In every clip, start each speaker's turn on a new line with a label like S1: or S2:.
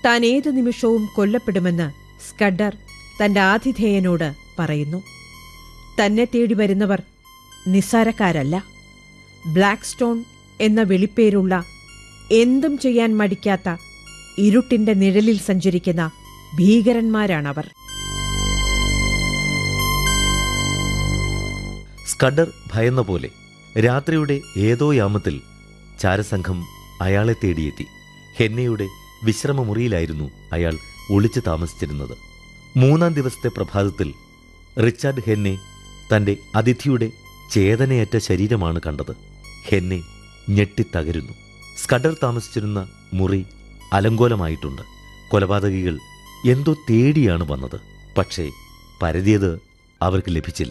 S1: താൻ ഏതു നിമിഷവും കൊല്ലപ്പെടുമെന്ന് സ്കഡർ തന്റെ ആതിഥേയനോട് പറയുന്നു തന്നെ തേടി വരുന്നവർ നിസ്സാരക്കാരല്ല ബ്ലാക്ക് സ്റ്റോൺ എന്ന വെളിപ്പേരുള്ള എന്തും ചെയ്യാൻ മടിക്കാത്ത ഇരുട്ടിന്റെ നിഴലിൽ സഞ്ചരിക്കുന്ന ഭീകരന്മാരാണവർ
S2: സ്കഡർ ഭയന്ന പോലെ രാത്രിയുടെ ഏതോ യാമത്തിൽ ചാരസംഘം അയാളെ തേടിയെത്തി ഹെന്നയുടെ വിശ്രമമുറിയിലായിരുന്നു അയാൾ ഒളിച്ചു താമസിച്ചിരുന്നത് മൂന്നാം ദിവസത്തെ പ്രഭാതത്തിൽ റിച്ചാർഡ് ഹെന്നെ തന്റെ അതിഥിയുടെ ചേതനയേറ്റ ശരീരമാണ് കണ്ടത് ഹെന്നെ ഞെട്ടിത്തകരുന്നു സ്കഡർ താമസിച്ചിരുന്ന മുറി അലങ്കോലമായിട്ടുണ്ട് കൊലപാതകികൾ എന്തോ തേടിയാണ് വന്നത് പക്ഷേ പരതിയത് അവർക്ക് ലഭിച്ചില്ല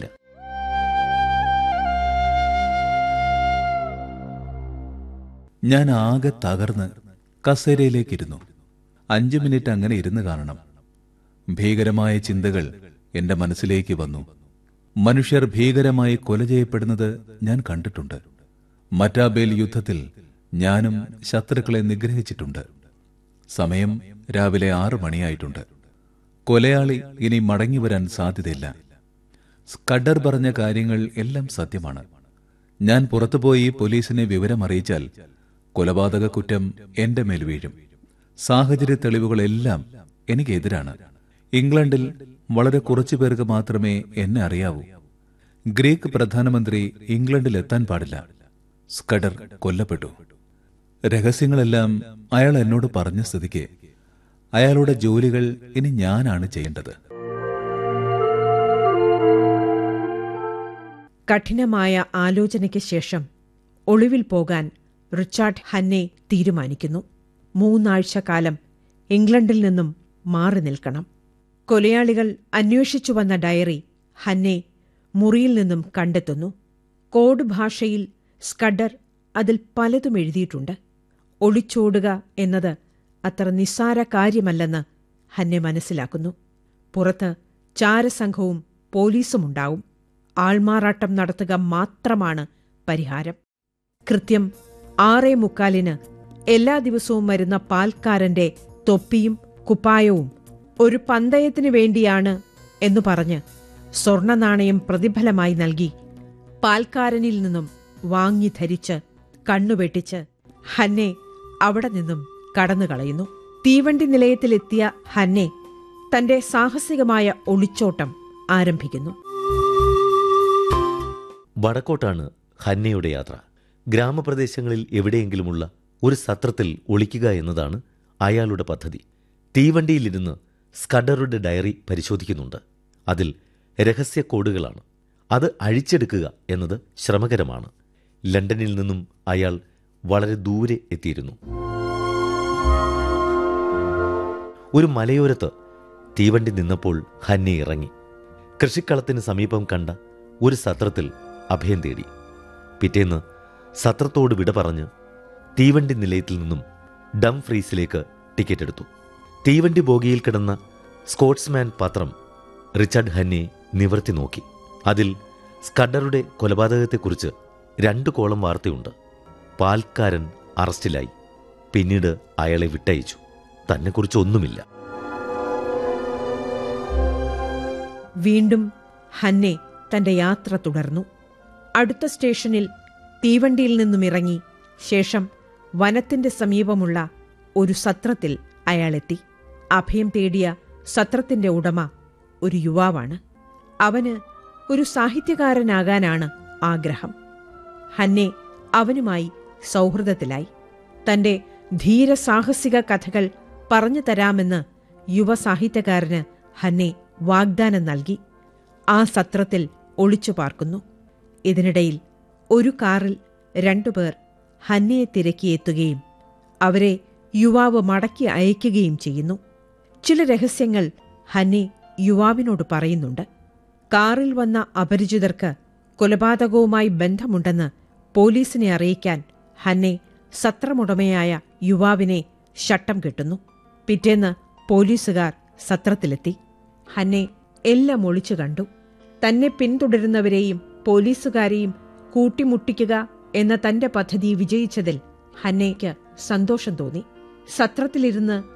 S3: ഞാൻ ആകെ തകർന്ന് കസേരയിലേക്കിരുന്നു അഞ്ചു മിനിറ്റ് അങ്ങനെ ഇരുന്ന് കാണണം ഭീകരമായ ചിന്തകൾ എന്റെ മനസ്സിലേക്ക് വന്നു മനുഷ്യർ ഭീകരമായി കൊല ചെയ്യപ്പെടുന്നത് ഞാൻ കണ്ടിട്ടുണ്ട് മറ്റാബേൽ യുദ്ധത്തിൽ ഞാനും ശത്രുക്കളെ നിഗ്രഹിച്ചിട്ടുണ്ട് സമയം രാവിലെ ആറ് മണിയായിട്ടുണ്ട് കൊലയാളി ഇനി മടങ്ങി വരാൻ സാധ്യതയില്ല സ്കഡർ പറഞ്ഞ കാര്യങ്ങൾ എല്ലാം സത്യമാണ് ഞാൻ പുറത്തുപോയി പോലീസിനെ വിവരം അറിയിച്ചാൽ കൊലപാതക കുറ്റം എന്റെ മേൽ വീഴും സാഹചര്യ തെളിവുകളെല്ലാം എനിക്കെതിരാണ് ഇംഗ്ലണ്ടിൽ വളരെ കുറച്ചു പേർക്ക് മാത്രമേ എന്നെ അറിയാവൂ ഗ്രീക്ക് പ്രധാനമന്ത്രി ഇംഗ്ലണ്ടിൽ എത്താൻ പാടില്ല സ്കഡർ കൊല്ലപ്പെട്ടു രഹസ്യങ്ങളെല്ലാം അയാൾ എന്നോട് പറഞ്ഞ സ്ഥിതിക്ക് അയാളുടെ ജോലികൾ ഇനി ഞാനാണ് ചെയ്യേണ്ടത്
S1: കഠിനമായ ആലോചനയ്ക്ക് ശേഷം ഒളിവിൽ പോകാൻ റിച്ചാർഡ് ഹന്നെ തീരുമാനിക്കുന്നു മൂന്നാഴ്ച കാലം ഇംഗ്ലണ്ടിൽ നിന്നും മാറി നിൽക്കണം കൊലയാളികൾ അന്വേഷിച്ചു വന്ന ഡയറി ഹന്നെ മുറിയിൽ നിന്നും കണ്ടെത്തുന്നു കോഡ് ഭാഷയിൽ സ്കഡർ അതിൽ പലതും എഴുതിയിട്ടുണ്ട് ഒളിച്ചോടുക എന്നത് അത്ര നിസ്സാര കാര്യമല്ലെന്ന് ഹന്നെ മനസ്സിലാക്കുന്നു പുറത്ത് ചാരസംഘവും പോലീസുമുണ്ടാവും ആൾമാറാട്ടം നടത്തുക മാത്രമാണ് പരിഹാരം കൃത്യം ആറേ മുക്കാലിന് എല്ലാ ദിവസവും വരുന്ന പാൽക്കാരന്റെ തൊപ്പിയും കുപ്പായവും ഒരു പന്തയത്തിനു വേണ്ടിയാണ് എന്നു പറഞ്ഞ് സ്വർണ നാണയം പ്രതിഫലമായി നൽകി പാൽക്കാരനിൽ നിന്നും വാങ്ങി ധരിച്ച് കണ്ണുവെട്ടിച്ച് ഹന്നെ അവിടെ നിന്നും കടന്നുകളയുന്നു തീവണ്ടി നിലയത്തിലെത്തിയ ഹന്നെ തന്റെ സാഹസികമായ ഒളിച്ചോട്ടം ആരംഭിക്കുന്നു
S2: വടക്കോട്ടാണ് ഹന്നയുടെ യാത്ര ഗ്രാമപ്രദേശങ്ങളിൽ എവിടെയെങ്കിലുമുള്ള ഒരു സത്രത്തിൽ ഒളിക്കുക എന്നതാണ് അയാളുടെ പദ്ധതി തീവണ്ടിയിലിരുന്ന് സ്കഡറുടെ ഡയറി പരിശോധിക്കുന്നുണ്ട് അതിൽ രഹസ്യ കോഡുകളാണ് അത് അഴിച്ചെടുക്കുക എന്നത് ശ്രമകരമാണ് ലണ്ടനിൽ നിന്നും അയാൾ വളരെ ദൂരെ എത്തിയിരുന്നു ഒരു മലയോരത്ത് തീവണ്ടി നിന്നപ്പോൾ ഹന്നെ ഇറങ്ങി കൃഷിക്കളത്തിന് സമീപം കണ്ട ഒരു സത്രത്തിൽ അഭയം തേടി പിറ്റേന്ന് സത്രത്തോട് വിട പറഞ്ഞ് തീവണ്ടി നിലയത്തിൽ നിന്നും ഡം ഫ്രീസിലേക്ക് ടിക്കറ്റ് എടുത്തു തീവണ്ടി ബോഗിയിൽ കിടന്ന സ്കോട്ട്സ്മാൻ പത്രം റിച്ചാർഡ് ഹന്നെ നിവർത്തി നോക്കി അതിൽ സ്കഡറുടെ കൊലപാതകത്തെക്കുറിച്ച് രണ്ട് കോളം വാർത്തയുണ്ട് പാൽക്കാരൻ അറസ്റ്റിലായി പിന്നീട് അയാളെ വിട്ടയച്ചു തന്നെക്കുറിച്ച് ഒന്നുമില്ല
S1: വീണ്ടും ഹന്നെ തന്റെ യാത്ര തുടർന്നു അടുത്ത സ്റ്റേഷനിൽ തീവണ്ടിയിൽ നിന്നും ഇറങ്ങി ശേഷം വനത്തിന്റെ സമീപമുള്ള ഒരു സത്രത്തിൽ അയാളെത്തി അഭയം തേടിയ സത്രത്തിന്റെ ഉടമ ഒരു യുവാവാണ് അവന് ഒരു സാഹിത്യകാരനാകാനാണ് ആഗ്രഹം ഹന്നെ അവനുമായി സൗഹൃദത്തിലായി തന്റെ ധീരസാഹസിക കഥകൾ പറഞ്ഞു തരാമെന്ന് യുവ സാഹിത്യകാരന് ഹന്നെ വാഗ്ദാനം നൽകി ആ സത്രത്തിൽ ഒളിച്ചു പാർക്കുന്നു ഇതിനിടയിൽ ഒരു കാറിൽ രണ്ടുപേർ ഹന്നയെ തിരക്കിയെത്തുകയും അവരെ യുവാവ് മടക്കി അയക്കുകയും ചെയ്യുന്നു ചില രഹസ്യങ്ങൾ ഹന്നെ യുവാവിനോട് പറയുന്നുണ്ട് കാറിൽ വന്ന അപരിചിതർക്ക് കൊലപാതകവുമായി ബന്ധമുണ്ടെന്ന് പോലീസിനെ അറിയിക്കാൻ ഹന്നെ സത്രമുടമയായ യുവാവിനെ ശട്ടം കെട്ടുന്നു പിറ്റേന്ന് പോലീസുകാർ സത്രത്തിലെത്തി ഹന്നെ എല്ലാം ഒളിച്ചു കണ്ടു തന്നെ പിന്തുടരുന്നവരെയും പോലീസുകാരെയും കൂട്ടിമുട്ടിക്കുക എന്ന തന്റെ പദ്ധതി വിജയിച്ചതിൽ ഹന്നയ്ക്ക് സന്തോഷം തോന്നി സത്രത്തിലിരുന്ന്